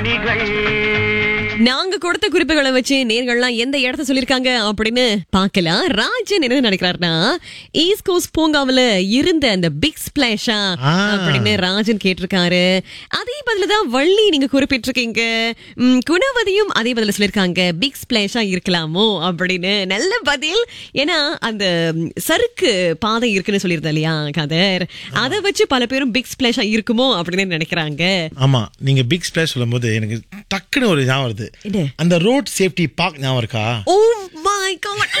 நாங்க கொடுத்த குறிப்புகளை வச்சு நேர்கள்லாம் எந்த இடத்த சொல்லிருக்காங்க அப்படின்னு பார்க்கலாம் ராஜன் என்ன நினைக்கிறாருன்னா ஈஸ்ட் கோஸ்ட் பூங்காவுல இருந்த அந்த பிக் ஸ்பிளாஷா ஆ. அப்படின்னு ராஜன் கேட்டிருக்காரு அதே பதில தான் வள்ளி நீங்க குறிப்பிட்டிருக்கீங்க ம், குணவதியும் அதே பதில சொல்லிருக்காங்க பிக் ஸ்பிளாஷா இருக்கலாமோ அப்படின்னு நல்ல பதில் ஏன்னா அந்த ம், சறுக்கு பாதை இருக்குன்னு சொல்லியிருந்தா இல்லையா கதர் அதை வச்சு பல பேரும் பிக் ஸ்பிளாஷா இருக்குமோ அப்படின்னு நினைக்கிறாங்க ஆமா நீங்க பிக் ஸ்பிளாஷ் சொல்லும்போது எனக்கு டக்குன்னு ஒரு ஞாபகம் வருது என்ன? அந்த ரோட் சேஃப்டி பார்க் ஞாபகம் இருக்கா ஓ மை காட்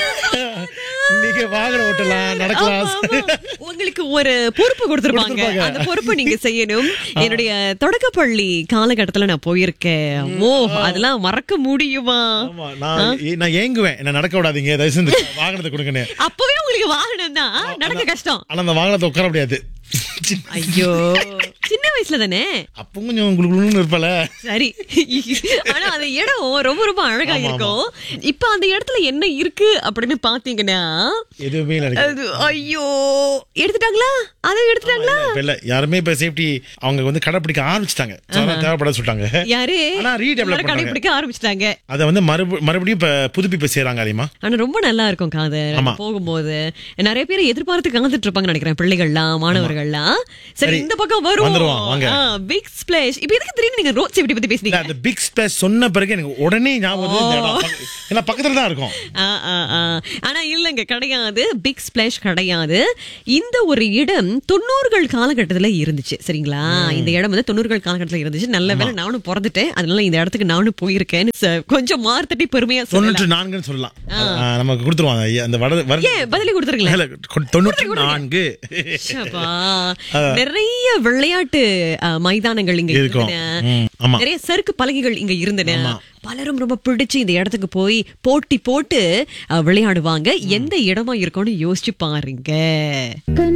நீங்க வாகனம் ஓட்டலாம் நடக்கலாம் ஆமா, ஆமா. உங்களுக்கு ஒரு பொறுப்பு கொடுத்திருப்பாங்க கொடுத்திருப்பாங்க. அந்த பொறுப்பு நீங்க செய்யணும் என்னுடைய தொடக்கப்பள்ளி காலகட்டத்துல நான் போயிருக்கேன் ஓ அதெல்லாம் மறக்க முடியுமா ஆமா நான் ஏ- நான் ஏங்குவேன் என்ன நடக்க விடாதீங்க தயவு செஞ்சு வாகனத்தை கொடுங்கன்னு அப்பவே உங்களுக்கு வாகனம் தான் நடக்க கஷ்டம் ஆனா அந்த வாகனத்தை உட்கார முடியாது ஐயோ சின்ன வயசுல தானே அப்போ கொஞ்சம் உங்களுக்கு இருப்பல சரி ஆனா அந்த இடம் ரொம்ப ரொம்ப அழகா இருக்கும் இப்ப அந்த இடத்துல என்ன இருக்கு அப்படின்னு பாத்தீங்கன்னா எதுவுமே இல்ல எனக்கு. அது ஐயோ எடுத்துட்டாங்களா அதை எடுத்துட்டாங்களா இப்ப இல்ல யாருமே இப்ப சேஃப்டி அவங்க வந்து கடைப்பிடிக்க ஆரம்பிச்சிட்டாங்க தேவைப்பட சொல்லிட்டாங்க யாரு ஆனா redevelop எல்லாரும் பண்றாங்க. கடைபிடிக்க ஆரம்பிச்சிட்டாங்க அதை வந்து மறுப- மறுபடியும் இப்ப புதுப்பிப்பு செய்யறாங்க அதிகமா ஆனா ரொம்ப நல்லா இருக்கும் காதர் ஆமா. போகும்போது நிறைய பேர் எதிர்பார்த்து காத்துட்டு இருப்பாங்க நினைக்கிறேன் பிள்ளைகள்லாம் மாணவர்கள்லாம் சரி சரி, இந்த பக்கம் வரும் வந்துருவோம், வாங்க. பிக் ஸ்பிளாஷ் இப்போ எதுக்கு திடீர்னு நீங்க ரோட் சேஃப்டி பத்தி இல்ல, பேசுனீங்க அந்த பிக் ஸ்பிளாஷ் சொன்ன பிறகு எனக்கு உடனே ஞாபகம் வருது இந்த இடம். பக்க- ஏன்னா பக்கத்துல தான் இருக்கும் ஆ, ஆ, ஆ. ஆனா இல்லங்க கிடையாது பிக் ஸ்பிளாஷ் கிடையாது இந்த ஒரு இடம் தொண்ணூறுகள் காலகட்டத்துல இருந்துச்சு சரிங்களா இந்த இடம் வந்து தொண்ணூறுகள் காலகட்டத்துல இருந்துச்சு நல்ல வேளை நானும் பிறந்துட்டேன் அதனால இந்த இடத்துக்கு நானும் போயிருக்கேன் ச- கொஞ்சம் மார்த்தட்டி பெருமையா சொல்லலாம் தொண்ணூற்று நான்குன்னு சொல்லலாம் ஆ, நமக்கு கொடுத்துருவாங்க ஐயா, அந்த வட வர ஏன் பதிலி கொடுத்துருங்களேன் இல்ல, கொ- தொண்ணூற்று நான்கு ஷபா. நிறைய விளையாட்டு அஹ், மைதானங்கள் இங்க இருக்கும். இருந்தன ம், ஆமா. நிறைய சறுக்கு பலகைகள் இங்க இருந்தன பலரும் ரொம்ப பிடிச்சு இந்த இடத்துக்கு போய் போட்டி போட்டு அஹ், விளையாடுவாங்க எந்த இடமா இருக்கும்னு யோசிச்சு பாருங்க